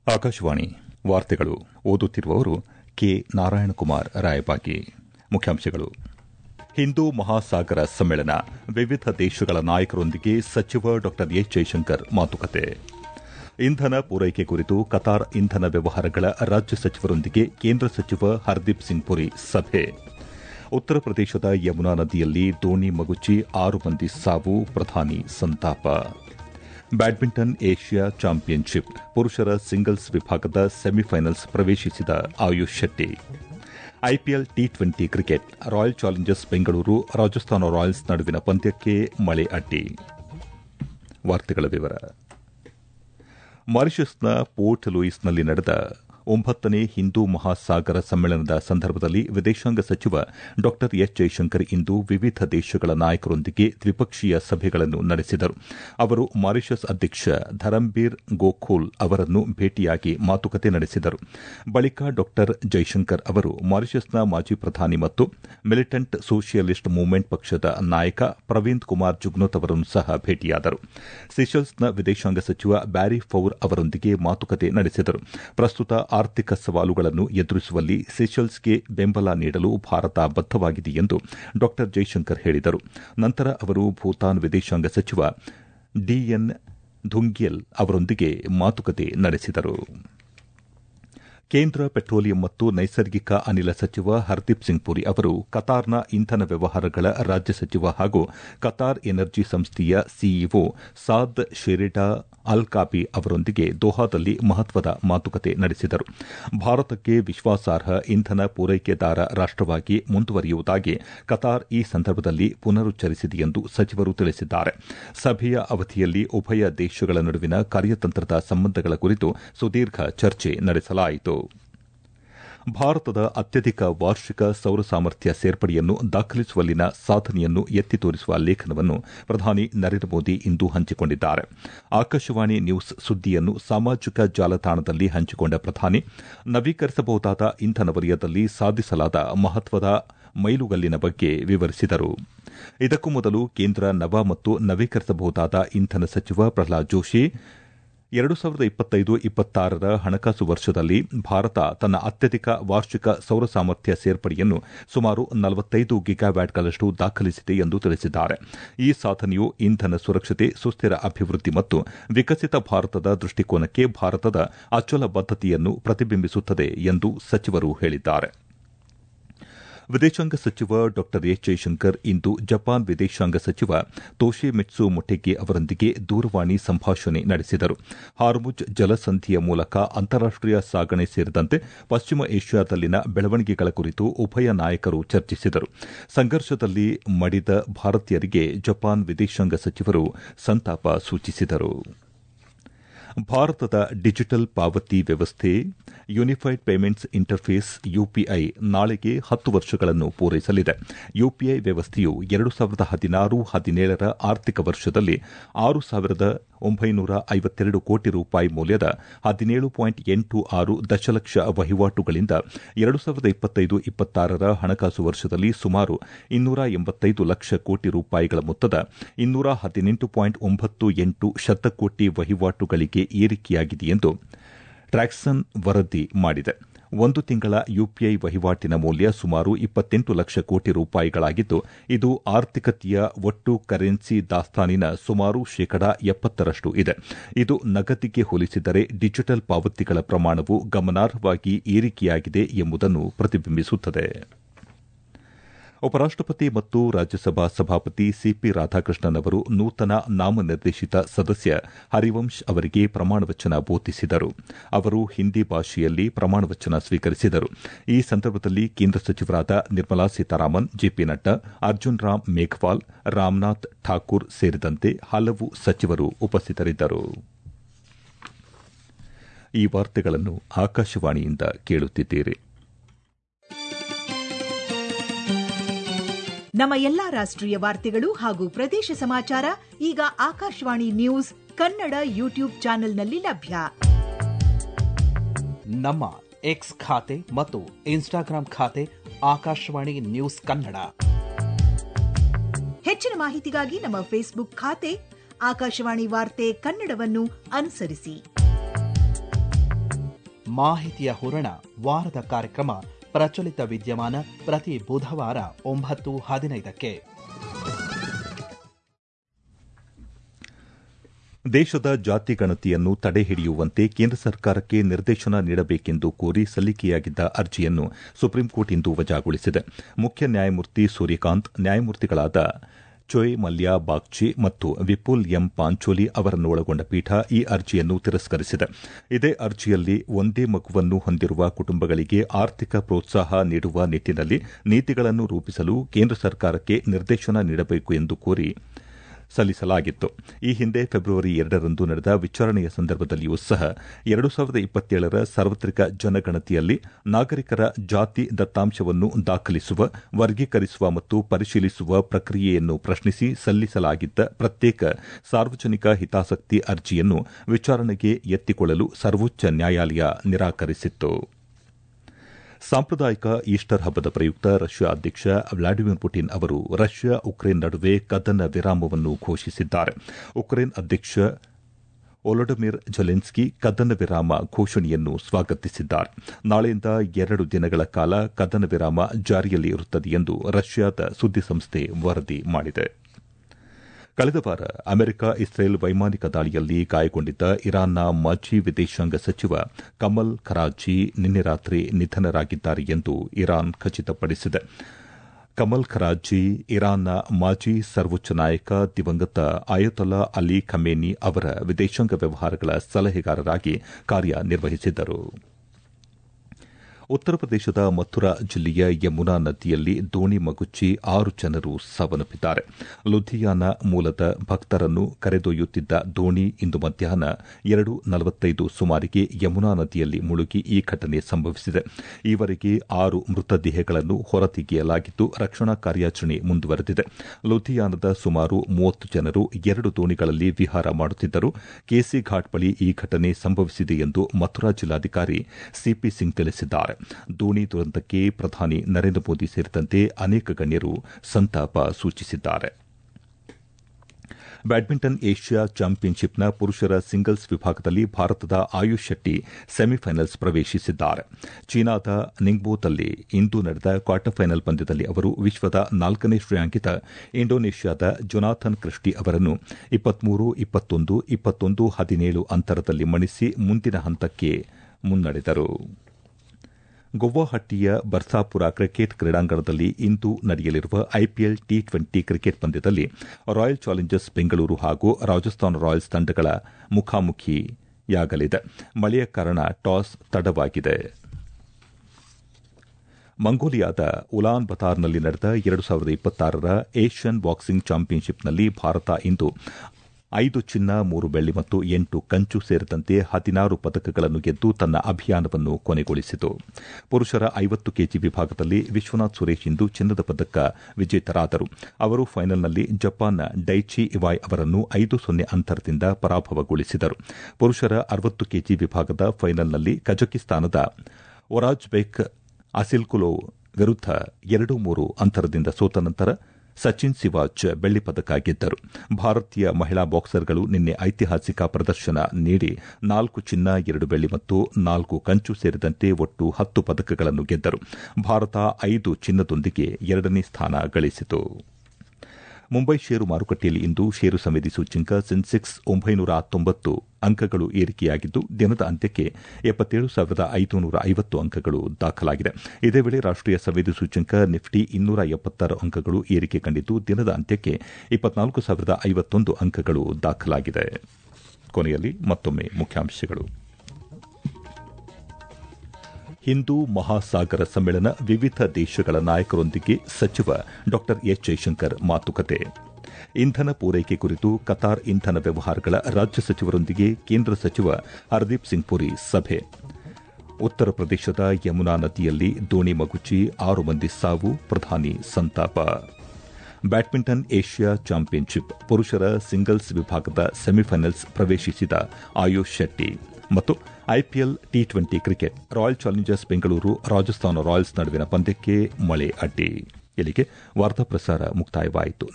ಆಕಾಶವಾಣಿ ವಾರ್ತೆಗಳು ಓದುತ್ತಿರುವವರು ಕೆ ನಾರಾಯಣಕುಮಾರ್ ರಾಯಬಾಗಿ ಮುಖ್ಯಾಂಶಗಳು ಹಿಂದೂ ಮಹಾಸಾಗರ ಸಮ್ಮೇಳನ ವಿವಿಧ ದೇಶಗಳ ನಾಯಕರೊಂದಿಗೆ ಸಚಿವ ಡಾ ಎಸ್ ಜೈಶಂಕರ್ ಮಾತುಕತೆ ಇಂಧನ ಪೂರೈಕೆ ಕುರಿತು ಕತಾರ್ ಇಂಧನ ವ್ಯವಹಾರಗಳ ರಾಜ್ಯ ಸಚಿವರೊಂದಿಗೆ ಕೇಂದ್ರ ಸಚಿವ ಹರ್ದೀಪ್ ಸಿಂಗ್ ಪುರಿ ಸಭೆ ಉತ್ತರ ಪ್ರದೇಶದ ಯಮುನಾ ನದಿಯಲ್ಲಿ ದೋಣಿ ಮಗುಚಿ ಆರು ಮಂದಿ ಸಾವು ಪ್ರಧಾನಿ ಸಂತಾಪ ಬ್ಯಾಡ್ಮಿಂಟನ್ ಏಷ್ಯಾ ಚಾಂಪಿಯನ್ಶಿಪ್ ಪುರುಷರ ಸಿಂಗಲ್ಸ್ ವಿಭಾಗದ ಸೆಮಿಫೈನಲ್ಸ್ ಪ್ರವೇಶಿಸಿದ Ayush Shetty IPL T twenty cricket Royal Challengers Bengaluru Rajasthan Royals ನಡುವಿನ ಪಂದ್ಯಕ್ಕೆ ಮಳೆ ಅಡ್ಡಿ ವಾರ್ತೆಗಳ ವಿವರ ಮಾರಿಷಸ್ನ ಪೋರ್ಟ್ ಲೂಯಿಸ್ನಲ್ಲಿ ನಡೆದ ಒಂಬತ್ತನೇ ಹಿಂದೂ ಮಹಾಸಾಗರ ಸಮ್ಮೇಳನದ ಸಂದರ್ಭದಲ್ಲಿ ವಿದೇಶಾಂಗ ಸಚಿವ ಡಾ ಎಸ್ ಜೈಶಂಕರ್ ಇಂದು ವಿವಿಧ ದೇಶಗಳ ನಾಯಕರೊಂದಿಗೆ ದ್ವಿಪಕ್ಷೀಯ ಸಭೆಗಳನ್ನು ನಡೆಸಿದರು ಅವರು ಮಾರಿಷಸ್ ಅಧ್ಯಕ್ಷ ಧರಂಬೀರ್ ಗೋಖೋಲ್ ಅವರನ್ನು ಭೇಟಿಯಾಗಿ ಮಾತುಕತೆ ನಡೆಸಿದರು ಬಳಿಕ ಡಾ ಜೈಶಂಕರ್ ಅವರು ಮಾರಿಷಸ್ನ ಮಾಜಿ ಪ್ರಧಾನಿ ಮತ್ತು ಮಿಲಿಟೆಂಟ್ ಸೋಷಿಯಲಿಸ್ಟ್ ಮೂವ್ಮೆಂಟ್ ಪಕ್ಷದ ನಾಯಕ ಪ್ರವೀಂದ್ ಕುಮಾರ್ ಜುಗ್ನೋತ್ ಅವರನ್ನು ಸಹ ಭೇಟಿಯಾದರು ಸಿಷಲ್ಸ್ನ ವಿದೇಶಾಂಗ ಸಚಿವ ಬ್ಯಾರಿ ಫೌರ್ ಅವರೊಂದಿಗೆ ಮಾತುಕತೆ ನಡೆಸಿದರು ಪ್ರಸ್ತುತ ಆರ್ಥಿಕ ಸವಾಲುಗಳನ್ನು ಎದುರಿಸುವಲ್ಲಿ ಸೆಷಲ್ಸ್ಗೆ ಬೆಂಬಲ ನೀಡಲು ಭಾರತ ಬದ್ದವಾಗಿದೆ ಎಂದು ಡಾ ಜೈಶಂಕರ್ ಹೇಳಿದರು ನಂತರ ಅವರು ಭೂತಾನ್ ವಿದೇಶಾಂಗ ಸಚಿವ ಡಿಎನ್ ಧುಂಗ್ಯೆಲ್ ಅವರೊಂದಿಗೆ ಮಾತುಕತೆ ನಡೆಸಿದರು ಕೇಂದ್ರ ಪೆಟ್ರೋಲಿಯಂ ಮತ್ತು ನೈಸರ್ಗಿಕ ಅನಿಲ ಸಚಿವ ಹರ್ದೀಪ್ ಸಿಂಗ್ ಪುರಿ ಅವರು ಕತಾರ್ನ ಇಂಧನ ವ್ಯವಹಾರಗಳ ರಾಜ್ಯ ಸಚಿವ ಹಾಗೂ ಕತಾರ್ ಎನರ್ಜಿ ಸಂಸ್ಥೆಯ CEO Saad Sherida Al Kaabi ಅವರೊಂದಿಗೆ ದೋಹಾದಲ್ಲಿ ಮಹತ್ವದ ಮಾತುಕತೆ ನಡೆಸಿದರು ಭಾರತಕ್ಕೆ ವಿಶ್ವಾಸಾರ್ಹ ಇಂಧನ ಪೂರೈಕೆದಾರ ರಾಷ್ಟವಾಗಿ ಮುಂದುವರಿಯುವುದಾಗಿ ಕತಾರ್ ಈ ಸಂದರ್ಭದಲ್ಲಿ ಪುನರುಚ್ಚರಿಸಿದೆ ಎಂದು ಸಚಿವರು ತಿಳಿಸಿದ್ದಾರೆ ಸಭೆಯ ಅವಧಿಯಲ್ಲಿ ಉಭಯ ದೇಶಗಳ ನಡುವಿನ ಕಾರ್ಯತಂತ್ರದ ಸಂಬಂಧಗಳ ಕುರಿತು ಸುದೀರ್ಘ ಚರ್ಚೆ ನಡೆಸಲಾಯಿತು ಭಾರತದ ಅತ್ಯಧಿಕ ವಾರ್ಷಿಕ ಸೌರ ಸಾಮರ್ಥ್ಯ ಸೇರ್ಪಡೆಯನ್ನು ದಾಖಲಿಸುವಲ್ಲಿನ ಸಾಧನೆಯನ್ನು ಎತ್ತಿ ತೋರಿಸುವ ಲೇಖನವನ್ನು ಪ್ರಧಾನಿ ನರೇಂದ್ರ ಮೋದಿ ಇಂದು ಹಂಚಿಕೊಂಡಿದ್ದಾರೆ ಆಕಾಶವಾಣಿ ನ್ಯೂಸ್ ಸುದ್ದಿಯನ್ನು ಸಾಮಾಜಿಕ ಜಾಲತಾಣದಲ್ಲಿ ಹಂಚಿಕೊಂಡ ಪ್ರಧಾನಿ ನವೀಕರಿಸಬಹುದಾದ ಇಂಧನ ವಲಯದಲ್ಲಿ ಸಾಧಿಸಲಾದ ಮಹತ್ವದ ಮೈಲುಗಲ್ಲಿನ ಬಗ್ಗೆ ವಿವರಿಸಿದರು ಇದಕ್ಕೂ ಮೊದಲು ಕೇಂದ್ರ ನವ ಮತ್ತು ನವೀಕರಿಸಬಹುದಾದ ಇಂಧನ ಸಚಿವ ಪ್ರಹ್ಲಾದ್ ಜೋಶಿ ಎರಡು ಸಾವಿರದ ಇಪ್ಪತ್ತೈದು ಇಪ್ಪತ್ತಾರರ ಹಣಕಾಸು ವರ್ಷದಲ್ಲಿ ಭಾರತ ತನ್ನ ಅತ್ಯಧಿಕ ವಾರ್ಷಿಕ ಸೌರ ಸಾಮರ್ಥ್ಯ ಸೇರ್ಪಡೆಯನ್ನು ಸುಮಾರು ನಲವತ್ತೈದು ಗಿಗಾವ್ಯಾಟ್ಗಳಷ್ಟು ದಾಖಲಿಸಿದೆ ಎಂದು ತಿಳಿಸಿದ್ದಾರೆ ಈ ಸಾಧನೆಯು ಇಂಧನ ಸುರಕ್ಷತೆ ಸುಸ್ಥಿರ ಅಭಿವೃದ್ಧಿ ಮತ್ತು ವಿಕಸಿತ ಭಾರತದ ದೃಷ್ಟಿಕೋನಕ್ಕೆ ಭಾರತದ ಅಚಲ ಬದ್ದತೆಯನ್ನು ಪ್ರತಿಬಿಂಬಿಸುತ್ತದೆ ಎಂದು ಸಚಿವರು ಹೇಳಿದ್ದಾರೆ ವಿದೇಶಾಂಗ ಸಚಿವ ಡಾ ಎಸ್ ಜೈಶಂಕರ್ ಇಂದು ಜಪಾನ್ ವಿದೇಶಾಂಗ ಸಚಿವ ತೋಶಿಮಿಟ್ಸು ಮೊಟೆಗಿ ಅವರೊಂದಿಗೆ ದೂರವಾಣಿ ಸಂಭಾಷಣೆ ನಡೆಸಿದರು ಹಾರ್ಮುಜ್ ಜಲಸಂಧಿಯ ಮೂಲಕ ಅಂತಾರಾಷ್ಟೀಯ ಸಾಗಣೆ ಸೇರಿದಂತೆ ಪಶ್ಚಿಮ ಏಷ್ಯಾದಲ್ಲಿನ ಬೆಳವಣಿಗೆಗಳ ಕುರಿತು ಉಭಯ ನಾಯಕರು ಚರ್ಚಿಸಿದರು ಸಂಘರ್ಷದಲ್ಲಿ ಮಡಿದ ಭಾರತೀಯರಿಗೆ ಜಪಾನ್ ವಿದೇಶಾಂಗ ಸಚಿವರು ಸಂತಾಪ ಸೂಚಿಸಿದರು ಭಾರತದ ಡಿಜಿಟಲ್ ಪಾವತಿ ವ್ಯವಸ್ಥೆ ಯೂನಿಫೈಡ್ ಪೇಮೆಂಟ್ಸ್ ಇಂಟರ್ಫೇಸ್ ಯುಪಿಐ ನಾಳೆಗೆ ಹತ್ತು ವರ್ಷಗಳನ್ನು ಪೂರೈಸಲಿದೆ ಯುಪಿಐ ವ್ಯವಸ್ಥೆಯು ಎರಡು ಸಾವಿರದ ಹದಿನಾರು ಹದಿನೇಳರ ಆರ್ಥಿಕ ವರ್ಷದಲ್ಲಿ ಆರು ಸಾವಿರದ ಒಂಬೈನೂರ ಐವತ್ತೆರಡು ಕೋಟಿ ರೂಪಾಯಿ ಮೌಲ್ಯದ ಹದಿನೇಳು ಪಾಯಿಂಟ್ ಎಂಟು ಆರು ದಶಲಕ್ಷ ವಹಿವಾಟುಗಳಿಂದ ಎರಡು ಸಾವಿರದ ಇಪ್ಪತ್ತೈದು ಇಪ್ಪತ್ತಾರರ ಹಣಕಾಸು ವರ್ಷದಲ್ಲಿ ಸುಮಾರು ಇನ್ನೂರ ಎಂಬತ್ತೈದು ಲಕ್ಷ ಕೋಟಿ ರೂಪಾಯಿಗಳ ಮೊತ್ತದ ಇನ್ನೂರ ಹದಿನೆಂಟು ಪಾಯಿಂಟ್ ಒಂಬತ್ತು ಎಂಟು ಶತಕೋಟಿ ವಹಿವಾಟುಗಳಿಗೆ ಏರಿಕೆಯಾಗಿದೆ ಎಂದು ಟ್ರ್ಯಾಕ್ಸನ್ ವರದಿ ಮಾಡಿದೆ ಒಂದು ತಿಂಗಳ ಯುಪಿಐ ವಹಿವಾಟಿನ ಮೌಲ್ಯ ಸುಮಾರು ಇಪ್ಪತ್ತೆಂಟು ಲಕ್ಷ ಕೋಟಿ ರೂಪಾಯಿಗಳಾಗಿದ್ದು ಇದು ಆರ್ಥಿಕತೆಯ ಒಟ್ಟು ಕರೆನ್ಸಿ ದಾಸ್ತಾನಿನ ಸುಮಾರು ಶೇಕಡಾ ಎಪ್ಪತ್ತರಷ್ಟು ಇದೆ ಇದು ನಗದಿಗೆ ಹೋಲಿಸಿದರೆ ಡಿಜಿಟಲ್ ಪಾವತಿಗಳ ಪ್ರಮಾಣವು ಗಮನಾರ್ಹವಾಗಿ ಏರಿಕೆಯಾಗಿದೆ ಎಂಬುದನ್ನು ಪ್ರತಿಬಿಂಬಿಸುತ್ತದೆ ಉಪರಾಷ್ಟಪತಿ ಮತ್ತು ರಾಜ್ಯಸಭಾ ಸಭಾಪತಿ ಸಿಪಿ ರಾಧಾಕೃಷ್ಣನ್ ಅವರು ನೂತನ ನಾಮನಿರ್ದೇಶಿತ ಸದಸ್ಯ ಹರಿವಂಶ್ ಅವರಿಗೆ ಪ್ರಮಾಣವಚನ ಬೋಧಿಸಿದರು ಅವರು ಹಿಂದಿ ಭಾಷೆಯಲ್ಲಿ ಪ್ರಮಾಣವಚನ ಸ್ವೀಕರಿಸಿದರು ಈ ಸಂದರ್ಭದಲ್ಲಿ ಕೇಂದ್ರ ಸಚಿವರಾದ ನಿರ್ಮಲಾ ಸೀತಾರಾಮನ್ ಜೆಪಿ ನಡ್ಡಾ ಅರ್ಜುನ್ ರಾಮ್ ಮೇಘವಾಲ್ ರಾಮನಾಥ್ ಠಾಕೂರ್ ಸೇರಿದಂತೆ ಹಲವು ಸಚಿವರು ಉಪಸ್ಥಿತರಿದ್ದರು ಈ ವಾರ್ತೆಗಳನ್ನು ಆಕಾಶವಾಣಿಯಿಂದ ಕೇಳುತ್ತಿದ್ದೀರಿ ನಮ್ಮ ಎಲ್ಲಾ ರಾಷ್ಟ್ರೀಯ ವಾರ್ತೆಗಳು ಹಾಗೂ ಪ್ರದೇಶ ಸಮಾಚಾರ ಈಗ ಆಕಾಶವಾಣಿ ನ್ಯೂಸ್ ಕನ್ನಡ ಯೂಟ್ಯೂಬ್ ಚಾನೆಲ್ನಲ್ಲಿ ಲಭ್ಯ ನಮ್ಮ ಎಕ್ಸ್ ಖಾತೆ ಮತ್ತು ಇನ್ಸ್ಟಾಗ್ರಾಂ ಖಾತೆ ಆಕಾಶವಾಣಿ ನ್ಯೂಸ್ ಕನ್ನಡ ಹೆಚ್ಚಿನ ಮಾಹಿತಿಗಾಗಿ ನಮ್ಮ ಫೇಸ್ಬುಕ್ ಖಾತೆ ಆಕಾಶವಾಣಿ ವಾರ್ತೆ ಕನ್ನಡವನ್ನು ಅನುಸರಿಸಿ ಮಾಹಿತಿಯ ಹೂರಣ ವಾರದ ಕಾರ್ಯಕ್ರಮ ಪ್ರಚಲಿತ ವಿದ್ಯಮಾನ ಪ್ರತಿ ಬುಧವಾರ ಒಂಬತ್ತು ಹದಿನೈದಕ್ಕೆ ದೇಶದ ಜಾತಿ ಗಣತಿಯನ್ನು ತಡೆಹಿಡಿಯುವಂತೆ ಕೇಂದ್ರ ಸರ್ಕಾರಕ್ಕೆ ನಿರ್ದೇಶನ ನೀಡಬೇಕೆಂದು ಕೋರಿ ಸಲ್ಲಿಕೆಯಾಗಿದ್ದ ಅರ್ಜಿಯನ್ನು ಸುಪ್ರೀಂಕೋರ್ಟ್ ಇಂದು ವಜಾಗೊಳಿಸಿದೆ ಮುಖ್ಯ ನ್ಯಾಯಮೂರ್ತಿ ಸೂರ್ಯಕಾಂತ್ ನ್ಯಾಯಮೂರ್ತಿಗಳಾದ ಚೊಯ್ ಮಲ್ಯ ಬಾಗ್ಚಿ ಮತ್ತು ವಿಪುಲ್ ಎಂ ಪಾಂಚೋಲಿ ಅವರನ್ನು ಒಳಗೊಂಡ ಪೀಠ ಈ ಅರ್ಜಿಯನ್ನು ತಿರಸ್ಕರಿಸಿದೆ ಇದೇ ಅರ್ಜಿಯಲ್ಲಿ ಒಂದೇ ಮಗುವನ್ನು ಹೊಂದಿರುವ ಕುಟುಂಬಗಳಿಗೆ ಆರ್ಥಿಕ ಪ್ರೋತ್ಸಾಹ ನೀಡುವ ನಿಟ್ಟಿನಲ್ಲಿ ನೀತಿಗಳನ್ನು ರೂಪಿಸಲು ಕೇಂದ್ರ ಸರ್ಕಾರಕ್ಕೆ ನಿರ್ದೇಶನ ನೀಡಬೇಕು ಎಂದು ಕೋರಿ ಸಲ್ಲಿಸಲಾಗಿತ್ತು ಈ ಹಿಂದೆ ಫೆಬ್ರವರಿ ಎರಡರಂದು ನಡೆದ ವಿಚಾರಣೆಯ ಸಂದರ್ಭದಲ್ಲಿಯೂ ಸಹ ಎರಡು ಸಾವಿರದ ಇಪ್ಪತ್ತೇಳರ ಸಾರ್ವತ್ರಿಕ ಜನಗಣತಿಯಲ್ಲಿ ನಾಗರಿಕರ ಜಾತಿ ದತ್ತಾಂಶವನ್ನು ದಾಖಲಿಸುವ ವರ್ಗೀಕರಿಸುವ ಮತ್ತು ಪರಿಶೀಲಿಸುವ ಪ್ರಕ್ರಿಯೆಯನ್ನು ಪ್ರಶ್ನಿಸಿ ಸಲ್ಲಿಸಲಾಗಿದ್ದ ಪ್ರತ್ಯೇಕ ಸಾರ್ವಜನಿಕ ಹಿತಾಸಕ್ತಿ ಅರ್ಜಿಯನ್ನು ವಿಚಾರಣೆಗೆ ಎತ್ತಿಕೊಳ್ಳಲು ಸರ್ವೋಚ್ಚ ನ್ಯಾಯಾಲಯ ನಿರಾಕರಿಸಿತ್ತು ಸಾಂಪ್ರದಾಯಿಕ ಈಸ್ಟರ್ ಹಬ್ಬದ ಪ್ರಯುಕ್ತ ರಷ್ಯಾ ಅಧ್ಯಕ್ಷ ವ್ಲಾಡಿಮಿರ್ ಪುಟಿನ್ ಅವರು ರಷ್ಯಾ ಉಕ್ರೇನ್ ನಡುವೆ ಕದನ ವಿರಾಮವನ್ನು ಘೋಷಿಸಿದ್ದಾರೆ ಉಕ್ರೇನ್ ಅಧ್ಯಕ್ಷ ಒಲೊಡಮಿರ್ ಜೆಲೆನ್ಸ್ಕಿ ಕದನ ವಿರಾಮ ಘೋಷಣೆಯನ್ನು ಸ್ವಾಗತಿಸಿದ್ದಾರೆ ನಾಳೆಯಿಂದ ಎರಡು ದಿನಗಳ ಕಾಲ ಕದನ ವಿರಾಮ ಜಾರಿಯಲ್ಲಿ ಇರುತ್ತದೆ ಎಂದು ರಷ್ಯಾದ ಸುದ್ದಿಸಂಸ್ಥೆ ವರದಿ ಮಾಡಿದೆ ಕಳೆದ ವಾರ ಅಮೆರಿಕ ಇಸ್ರೇಲ್ ವೈಮಾನಿಕ ದಾಳಿಯಲ್ಲಿ ಗಾಯಗೊಂಡಿದ್ದ ಇರಾನ್ನ ಮಾಜಿ ವಿದೇಶಾಂಗ ಸಚಿವ ಕಮಲ್ ಖರಾಜಿ ನಿನ್ನೆ ರಾತ್ರಿ ನಿಧನರಾಗಿದ್ದಾರೆ ಎಂದು ಇರಾನ್ ಖಚಿತಪಡಿಸಿದೆ ಕಮಲ್ ಖರಾಜಿ ಇರಾನ್ನ ಮಾಜಿ ಸರ್ವೋಚ್ಚ ನಾಯಕ ದಿವಂಗತ ಆಯತೊಲಾ ಅಲಿ ಖಮೇನಿ ಅವರ ವಿದೇಶಾಂಗ ವ್ಯವಹಾರಗಳ ಸಲಹೆಗಾರರಾಗಿ ಕಾರ್ಯನಿರ್ವಹಿಸಿದ್ದರು ಉತ್ತರ ಪ್ರದೇಶದ ಮಥುರಾ ಜಿಲ್ಲೆಯ ಯಮುನಾ ನದಿಯಲ್ಲಿ ದೋಣಿ ಮಗುಚಿ ಆರು ಜನರು ಸಾವನ್ನಪ್ಪಿದ್ದಾರೆ ಲುಧಿಯಾನ ಮೂಲದ ಭಕ್ತರನ್ನು ಕರೆದೊಯ್ಯುತ್ತಿದ್ದ ದೋಣಿ ಇಂದು ಮಧ್ಯಾಹ್ನ ಎರಡು ನಲವತ್ತೈದು ಸುಮಾರಿಗೆ ಯಮುನಾ ನದಿಯಲ್ಲಿ ಮುಳುಗಿ ಈ ಘಟನೆ ಸಂಭವಿಸಿದೆ ಈವರೆಗೆ ಆರು ಮೃತದೇಹಗಳನ್ನು ಹೊರತೆಗೆಯಲಾಗಿದ್ದು ರಕ್ಷಣಾ ಕಾರ್ಯಾಚರಣೆ ಮುಂದುವರೆದಿದೆ ಲುಧಿಯಾನದ ಸುಮಾರು ಮೂವತ್ತು ಜನರು ಎರಡು ದೋಣಿಗಳಲ್ಲಿ ವಿಹಾರ ಮಾಡುತ್ತಿದ್ದರು ಕೇಸಿ ಘಾಟ್ ಬಳಿ ಈ ಘಟನೆ ಸಂಭವಿಸಿದೆ ಎಂದು ಮಥುರಾ ಜಿಲ್ಲಾಧಿಕಾರಿ ಸಿಪಿ ಸಿಂಗ್ ತಿಳಿಸಿದ್ದಾರೆ ದೋಣಿ ದುರಂತಕ್ಕೆ ಪ್ರಧಾನಿ ನರೇಂದ್ರ ಮೋದಿ ಸೇರಿದಂತೆ ಅನೇಕ ಗಣ್ಯರು ಸಂತಾಪ ಸೂಚಿಸಿದ್ದಾರೆ ಬ್ಯಾಡ್ಮಿಂಟನ್ ಏಷ್ಯಾ ಚಾಂಪಿಯನ್ಶಿಪ್ನ ಪುರುಷರ ಸಿಂಗಲ್ಸ್ ವಿಭಾಗದಲ್ಲಿ ಭಾರತದ ಆಯುಷ್ ಶೆಟ್ಟಿ ಸೆಮಿಫೈನಲ್ಸ್ ಪ್ರವೇಶಿಸಿದ್ದಾರೆ ಚೀನಾದ ನಿಂಗ್ಬೋದಲ್ಲಿ ಇಂದು ನಡೆದ ಕ್ವಾರ್ಟರ್ ಫೈನಲ್ ಪಂದ್ಯದಲ್ಲಿ ಅವರು ವಿಶ್ವದ ನಾಲ್ಕನೇ ಶ್ರೇಯಾಂಕಿತ ಇಂಡೋನೇಷ್ಯಾದ ಜೊನಾಥನ್ ಕ್ರಿಸ್ಟಿ ಅವರನ್ನು ಇಪ್ಪತ್ಮೂರು ಇಪ್ಪತ್ತೊಂದು ಇಪ್ಪತ್ತೊಂದು ಹದಿನೇಳು ಅಂತರದಲ್ಲಿ ಮಣಿಸಿ ಮುಂದಿನ ಹಂತಕ್ಕೆ ಮುನ್ನಡೆದರು ಗುವಾಹಟಿಯ ಬರ್ಸಾಪುರ ಕ್ರಿಕೆಟ್ ಕ್ರೀಡಾಂಗಣದಲ್ಲಿ ಇಂದು ನಡೆಯಲಿರುವ ಐಪಿಎಲ್ ಟಿ ಟ್ವೆಂಟಿ ಕ್ರಿಕೆಟ್ ಪಂದ್ಯದಲ್ಲಿ ರಾಯಲ್ ಚಾಲೆಂಜರ್ಸ್ ಬೆಂಗಳೂರು ಹಾಗೂ ರಾಜಸ್ಥಾನ್ ರಾಯಲ್ಸ್ ತಂಡಗಳ ಮುಖಾಮುಖಿಯಾಗಲಿದೆ ಮಳೆಯ ಕಾರಣ ಟಾಸ್ ತಡವಾಗಿದೆ ಮಂಗೋಲಿಯಾದ ಉಲಾನ್ ಬತಾರ್ನಲ್ಲಿ ನಡೆದ ಎರಡು ಸಾವಿರದ ಇಪ್ಪತ್ತಾರರ ಏಷ್ಯನ್ ಬಾಕ್ಸಿಂಗ್ ಚಾಂಪಿಯನ್ಶಿಪ್ನಲ್ಲಿ ಭಾರತ ಇಂದು ಐದು ಚಿನ್ನ ಮೂರು ಬೆಳ್ಳಿ ಮತ್ತು ಎಂಟು ಕಂಚು ಸೇರಿದಂತೆ ಹದಿನಾರು ಪದಕಗಳನ್ನು ಗೆದ್ದು ತನ್ನ ಅಭಿಯಾನವನ್ನು ಕೊನೆಗೊಳಿಸಿತು ಪುರುಷರ ಐವತ್ತು ಕೆಜಿ ವಿಭಾಗದಲ್ಲಿ ವಿಶ್ವನಾಥ್ ಸುರೇಶ್ ಇಂದು ಚಿನ್ನದ ಪದಕ ವಿಜೇತರಾದರು ಅವರು ಫೈನಲ್ನಲ್ಲಿ ಜಪಾನ್ನ ಡೈಚಿ ಇವಾಯ್ ಅವರನ್ನು ಐದು ಸೊನ್ನೆ ಅಂತರದಿಂದ ಪರಾಭವಗೊಳಿಸಿದರು ಪುರುಷರ ಅರವತ್ತು ಕೆಜಿ ವಿಭಾಗದ ಫೈನಲ್ನಲ್ಲಿ ಕಜಕಿಸ್ತಾನದ ಒರಾಜ್ಬೆಕ್ ಅಸಿಲ್ಕುಲೋವ್ ವಿರುದ್ಧ ಎರಡು ಮೂರು ಅಂತರದಿಂದ ಸೋತ ನಂತರ ಸಚಿನ್ ಸಿವಾಚ್ ಬೆಳ್ಳಿ ಪದಕ ಗೆದ್ದರು ಭಾರತೀಯ ಮಹಿಳಾ ಬಾಕ್ಸರ್ಗಳು ನಿನ್ನೆ ಐತಿಹಾಸಿಕ ಪ್ರದರ್ಶನ ನೀಡಿ ನಾಲ್ಕು ಚಿನ್ನ ಎರಡು ಬೆಳ್ಳಿ ಮತ್ತು ನಾಲ್ಕು ಕಂಚು ಸೇರಿದಂತೆ ಒಟ್ಟು ಹತ್ತು ಪದಕಗಳನ್ನು ಗೆದ್ದರು ಭಾರತ ಐದು ಚಿನ್ನದೊಂದಿಗೆ ಎರಡನೇ ಸ್ಥಾನ ಗಳಿಸಿತು ಮುಂಬೈ ಷೇರು ಮಾರುಕಟ್ಟೆಯಲ್ಲಿ ಇಂದು ಷೇರು ಸಮಿತಿ ಸೂಚ್ಯಂಕ ಸೆನ್ಸೆಕ್ಸ್ ಒಂಬೈನೂರ ತೊಂಬತ್ತು ಅಂಕಗಳು ಏರಿಕೆಯಾಗಿದ್ದು ದಿನದ ಅಂತ್ಯಕ್ಕೆ ಎಪ್ಪತ್ತೇಳು ಸಾವಿರದ ಐದುನೂರ ಐವತ್ತು ಅಂಕಗಳು ದಾಖಲಾಗಿದೆ ಇದೇ ವೇಳೆ ರಾಷ್ಟೀಯ ಸಂವೇದಿ ಸೂಚ್ಯಂಕ ನಿಫ್ಟಿ ಇನ್ನೂರ ಎಪ್ಪತ್ತಾರು ಅಂಕಗಳು ಏರಿಕೆ ಕಂಡಿದ್ದು ದಿನದ ಅಂತ್ಯಕ್ಕೆ ಇಪ್ಪತ್ನಾಲ್ಕು ಸಾವಿರದ ಐವತ್ತೊಂದು ಅಂಕಗಳು ದಾಖಲಾಗಿದೆ ಕೊನೆಯಲ್ಲಿ ಮತ್ತೊಮ್ಮೆ ಮುಖ್ಯಾಂಶಗಳು ಹಿಂದೂ ಮಹಾಸಾಗರ ಸಮ್ಮೇಳನ ವಿವಿಧ ದೇಶಗಳ ನಾಯಕರೊಂದಿಗೆ ಸಚಿವ ಡಾ ಎಸ್ ಜೈಶಂಕರ್ ಮಾತುಕತೆ ಇಂಧನ ಪೂರೈಕೆ ಕುರಿತು ಕತಾರ್ ಇಂಧನ ವ್ಯವಹಾರಗಳ ರಾಜ್ಯ ಸಚಿವರೊಂದಿಗೆ ಕೇಂದ್ರ ಸಚಿವ ಹರ್ದೀಪ್ ಸಿಂಗ್ ಪುರಿ ಸಭೆ ಉತ್ತರ ಪ್ರದೇಶದ ಯಮುನಾ ನದಿಯಲ್ಲಿ ದೋಣಿ ಮಗುಚಿ ಆರು ಮಂದಿ ಸಾವು ಪ್ರಧಾನಿ ಸಂತಾಪ ಬ್ಯಾಡ್ಮಿಂಟನ್ ಏಷ್ಯಾ ಚಾಂಪಿಯನ್ಶಿಪ್ ಪುರುಷರ ಸಿಂಗಲ್ಸ್ ವಿಭಾಗದ ಸೆಮಿಫೈನಲ್ಸ್ ಪ್ರವೇಶಿಸಿದ ಆಯುಷ್ ಶೆಟ್ಟಿ ಮತ್ತು IPL T twenty cricket Royal Challengers Bengaluru Rajasthan Royals ನಡುವಿನ ಪಂದ್ಯಕ್ಕೆ ಮಳೆ ಅಡ್ಡಿ ಇಲ್ಲಿಗೆ ವಾರ್ತಾ ಪ್ರಸಾರ ಮುಕ್ತಾಯವಾಯಿತು